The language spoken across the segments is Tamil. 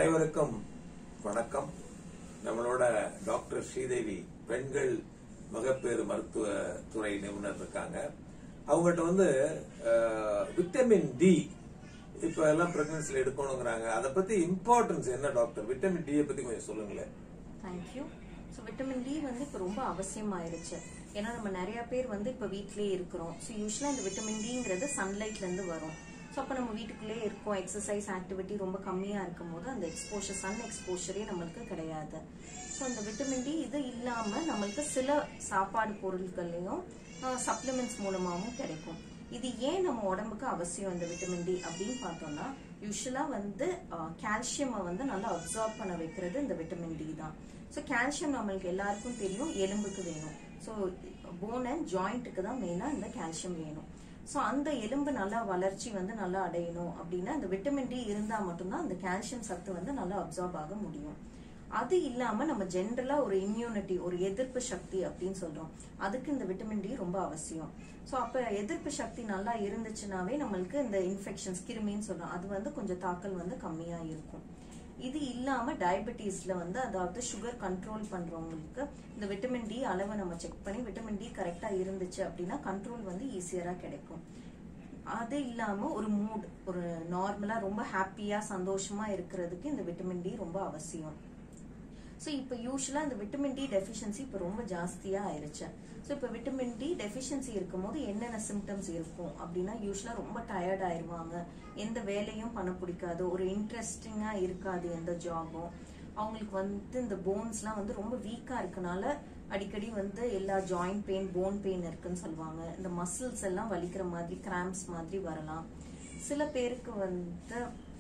அனைவருக்கும் வணக்கம் நம்மளோட டாக்டர் ஸ்ரீதேவி பெண்கள் மகப்பேறு மருத்துவ துறை நிபுணர் இருக்காங்க அவங்ககிட்ட வந்து அஹ், விட்டமின் டி இப்ப எல்லாம் பிரெக்னன்சில எடுக்கணுங்கிறாங்க அதை பத்தி இம்பார்ட்டன்ஸ் என்ன டாக்டர் விட்டமின் டி பத்தி கொஞ்சம் சொல்லுங்களேன் தேங்க்யூ ஸோ விட்டமின் டி வந்து இப்போ ரொம்ப அவசியமாயிருச்சு ஏன்னா நம்ம நிறைய பேர் வந்து இப்போ வீட்டிலேயே இருக்கிறோம் ஸோ யூஸ்வலாக இந்த விட்டமின் டிங்கிறது சன்லைட்லேருந்து வரும் ஸோ அப்போ நம்ம வீட்டுக்குள்ளேயே இருக்கோம் எக்ஸசைஸ் ஆக்டிவிட்டி ரொம்ப கம்மியாக இருக்கும் போது அந்த எக்ஸ்போஷர் சன் எக்ஸ்போஷரே நம்மளுக்கு கிடையாது ஸோ அந்த விட்டமின் டி இது இல்லாமல் நம்மளுக்கு சில சாப்பாடு பொருட்கள்லையும் சப்ளிமெண்ட்ஸ் மூலமாகவும் கிடைக்கும் இது ஏன் நம்ம உடம்புக்கு அவசியம் இந்த விட்டமின் டி அப்படின்னு பார்த்தோம்னா யூஸ்வலா வந்து கால்சியமை வந்து நல்லா அப்சார்ப் பண்ண வைக்கிறது இந்த விட்டமின் டி தான் ஸோ கால்சியம் நம்மளுக்கு எல்லாருக்கும் தெரியும் எலும்புக்கு வேணும் ஸோ போன் அண்ட் ஜாயிண்ட்டுக்கு தான் மெயினாக இந்த கால்சியம் வேணும் ஸோ அந்த எலும்பு நல்லா வளர்ச்சி வந்து நல்லா அடையணும் அப்படின்னா இந்த விட்டமின் டி இருந்தால் மட்டும்தான் அந்த கால்சியம் சத்து வந்து நல்லா அப்சார்ப் ஆக முடியும் அது இல்லாம நம்ம ஜென்ரலா ஒரு இம்யூனிட்டி ஒரு எதிர்ப்பு சக்தி அப்படின்னு சொல்றோம் அதுக்கு இந்த விட்டமின் டி ரொம்ப அவசியம் ஸோ அப்ப எதிர்ப்பு சக்தி நல்லா இருந்துச்சுனாவே நம்மளுக்கு இந்த இன்ஃபெக்ஷன்ஸ் கிருமின்னு சொல்றோம் அது வந்து கொஞ்சம் தாக்கல் வந்து கம்மியா இருக்கும் இது இல்லாம டயபெட்டிஸ்ல வந்து அதாவது சுகர் கண்ட்ரோல் பண்றவங்களுக்கு இந்த விட்டமின் டி அளவை நம்ம செக் பண்ணி விட்டமின் டி கரெக்டா இருந்துச்சு அப்படின்னா கண்ட்ரோல் வந்து ஈஸியரா கிடைக்கும் அது இல்லாம ஒரு மூட் ஒரு நார்மலா ரொம்ப ஹாப்பியா சந்தோஷமா இருக்கிறதுக்கு இந்த விட்டமின் டி ரொம்ப அவசியம் ஸோ இப்போ யூஸ்வலாக இந்த விட்டமின் டி டெஃபிஷியன்சி இப்போ ரொம்ப ஜாஸ்தியாக ஆயிருச்சு ஸோ இப்போ விட்டமின் டி டெஃபிஷியன்சி இருக்கும்போது என்னென்ன சிம்டம்ஸ் இருக்கும் அப்படின்னா யூஸ்வலாக ரொம்ப டயர்ட் ஆயிருவாங்க எந்த வேலையும் பண்ண பிடிக்காது ஒரு இன்ட்ரெஸ்டிங்காக இருக்காது எந்த ஜாபும் அவங்களுக்கு வந்து இந்த போன்ஸ்லாம் வந்து ரொம்ப வீக்காக இருக்கனால அடிக்கடி வந்து எல்லா ஜாயிண்ட் பெயின் போன் பெயின் இருக்குன்னு சொல்லுவாங்க இந்த மசில்ஸ் எல்லாம் வலிக்கிற மாதிரி கிராம்ப்ஸ் மாதிரி வரலாம் சில பேருக்கு வந்து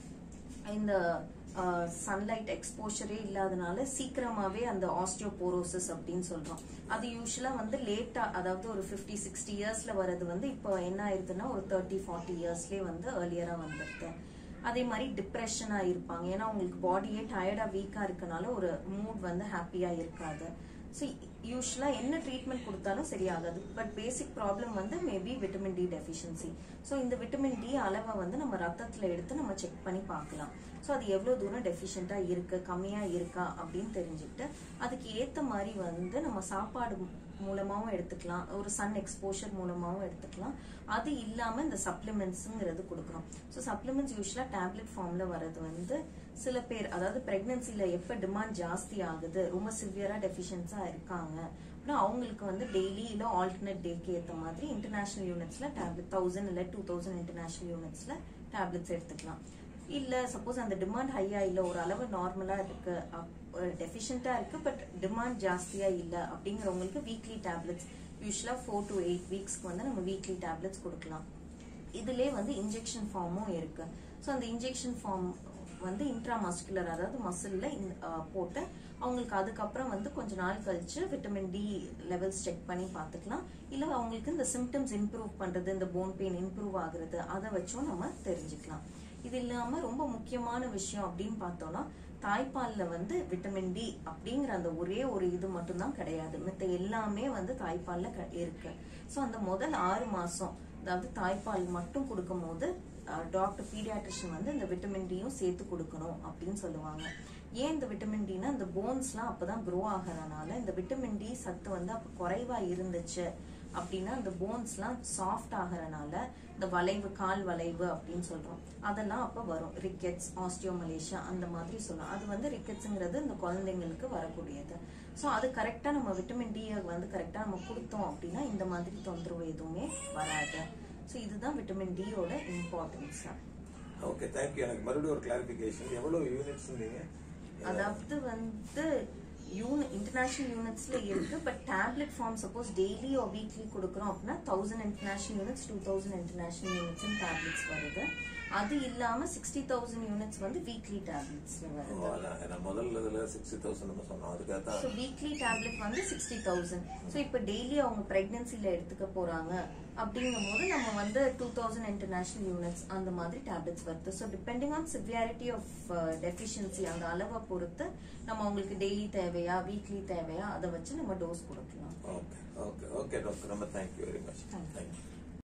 இந்த சன்லைட் எக்ஸ்போஷரே இல்லாதனால சீக்கிரமாவே அந்த ஆஸ்டியோபோரோசிஸ் அப்படின்னு சொல்றோம் அது யூஸ்வலா வந்து லேட்டா அதாவது ஒரு 50 சிக்ஸ்டி இயர்ஸ்ல வர்றது வந்து இப்போ என்ன ஆயிருதுன்னா ஒரு தேர்ட்டி ஃபார்ட்டி இயர்ஸ்லயே வந்து ஏர்லியரா வந்துருது அதே மாதிரி டிப்ரெஷனா இருப்பாங்க ஏன்னா உங்களுக்கு பாடியே டயர்டா வீக்கா இருக்கனால ஒரு மூட் வந்து ஹாப்பியா இருக்காது ஸோ யூஸ்வலா என்ன ட்ரீட்மெண்ட் கொடுத்தாலும் சரியாகாது பட் பேசிக் ப்ராப்ளம் வந்து maybe vitamin D deficiency so இந்த விட்டமின் டி அளவை வந்து நம்ம ரத்தத்துல எடுத்து நம்ம செக் பண்ணி பார்க்கலாம் ஸோ அது எவ்வளோ தூரம் டெஃபிஷியண்டா இருக்கு கம்மியா இருக்கா அப்படின்னு தெரிஞ்சுக்கிட்டு அதுக்கு ஏத்த மாதிரி வந்து நம்ம சாப்பாடு மூலமாவும் எடுத்துக்கலாம் ஒரு சன் எக்ஸ்போஷர் மூலமாவும் எடுத்துக்கலாம் அது இல்லாம இந்த சப்ளிமெண்ட்ஸுங்கிறது கொடுக்குறோம் ஸோ சப்ளிமெண்ட்ஸ் யூஸ்வலா டேப்லெட் ஃபார்ம்ல வர்றது வந்து சில பேர் அதாவது பிரெக்னன்சில எப்ப டிமாண்ட் ஜாஸ்தி ஆகுது ரொம்ப சிவியரா டெஃபிஷியன்ஸா இருக்காங்க அப்படின்னா அவங்களுக்கு வந்து டெய்லி இல்ல ஆல்டர்னேட் டேக்கு ஏத்த மாதிரி இன்டர்நேஷனல் யூனிட்ஸ்ல டேப்லெட் தௌசண்ட் இல்ல டூ தௌசண்ட் இன்டர்நேஷனல் யூனிட்ஸ்ல டேப்லெட்ஸ் எடுத்துக்கலாம் இல்ல சப்போஸ் அந்த டிமாண்ட் ஹையா இல்ல ஒரு அளவு நார்மலா இருக்கு டெஃபிஷியண்டா இருக்கு பட் டிமாண்ட் ஜாஸ்தியா இல்ல அப்படிங்கிறவங்களுக்கு வீக்லி டேப்லெட்ஸ் யூஸ்வலா ஃபோர் டு எயிட் வீக்ஸ்க்கு வந்து நம்ம வீக்லி டேப்லெட்ஸ் கொடுக்கலாம் இதுலயே வந்து இன்ஜெக்ஷன் ஃபார்மும் இருக்கு ஸோ அந்த இன்ஜெக்ஷன் ஃபார்ம் வந்து இன்ட்ராமஸ்குலர் அதாவது மசில்ல போட்டு அவங்களுக்கு அதுக்கப்புறம் வந்து கொஞ்ச நாள் கழிச்சு விட்டமின் டி லெவல்ஸ் செக் பண்ணி பார்த்துக்கலாம் இல்லை அவங்களுக்கு இந்த சிம்டம்ஸ் இம்ப்ரூவ் பண்றது இந்த போன் பெயின் இம்ப்ரூவ் ஆகுறது அதை வச்சும் நம்ம தெரிஞ்சுக்கலாம் இது இல்லாம ரொம்ப முக்கியமான விஷயம் அப்படின்னு பார்த்தோம்னா தாய்ப்பால்ல வந்து விட்டமின் டி அப்படிங்கிற அந்த ஒரே ஒரு இது மட்டும்தான் கிடையாது மித்த எல்லாமே வந்து தாய்ப்பால்ல க- இருக்கு ஸோ அந்த முதல் ஆறு மாசம் அதாவது தாய்ப்பால் மட்டும் கொடுக்கும் போது டாக்டர் பீடியாட்ரிஷியன் வந்து இந்த விட்டமின் டியும் சேர்த்து கொடுக்கணும் அப்படின்னு சொல்லுவாங்க ஏன் இந்த விட்டமின் டினா இந்த போன்ஸ்லாம் அப்பதான் க்ரோ ஆகிறதுனால இந்த விட்டமின் டி சத்து வந்து அப்ப குறைவா இருந்துச்சு அப்படின்னா இந்த போன்ஸ்லாம் சாஃப்ட் ஆகிறனால இந்த வளைவு கால் வளைவு அப்படின்னு சொல்றோம் அதெல்லாம் அப்ப வரும் ரிக்கெட்ஸ் ஆஸ்டியோமலேஷியா அந்த மாதிரி சொல்லும் அது வந்து ரிக்கெட்ஸுங்கிறது இந்த குழந்தைங்களுக்கு வரக்கூடியது ஸோ அது கரெக்டா நம்ம விட்டமின் டி வந்து கரெக்டா நம்ம கொடுத்தோம் அப்படின்னா இந்த மாதிரி தொந்தரவு எதுவுமே வராது ஸோ இதுதான் விட்டமின் டியோட இம்பார்ட்டன்ஸ் ஓகே தேங்க்யூ எனக்கு மறுபடியும் ஒரு கிளாரிபிகேஷன் எவ்வளவு யூனிட்ஸ் நீங்க அதாவது வந்து யூனி இன்டர்நேஷனல் யூனிட்ஸ்ல இருக்கு but tablet form suppose daily or weekly கொடுக்குறோம் அப்படின்னா thousand international units two thousand international units tablets வருது அது இல்லாம சிக்ஸ்டி தௌசண்ட் யூனிட்ஸ் வந்து வீக்லி டேப்லெட்ஸ்ல ஓ, வருது அதான் ஏன்னா முதல்ல இதுல சிக்ஸ்டி தௌசண்ட் நம்ம சொன்னோம் அதுக்காக தான் ஸோ வீக்லி டேப்லெட் வந்து சிக்ஸ்டி தௌசண்ட் ஸோ இப்போ டெய்லி அவங்க ப்ரெக்னென்சில எடுத்துக்க போறாங்க அப்படிங்கும் போது நம்ம வந்து டூ தௌசண்ட் இன்டர்நேஷனல் யூனிட்ஸ் அந்த மாதிரி டேப்லெட்ஸ் வருது so depending on severity of deficiency அந்த அளவை பொறுத்து நம்ம அவங்களுக்கு டெய்லி தேவையா வீக்லி தேவையா அதை வச்சு நம்ம டோஸ் கொடுக்கலாம் ஓகே ஓகே ஓகே டாக்டர் ரொம்ப thank you very much Thank you. Thank you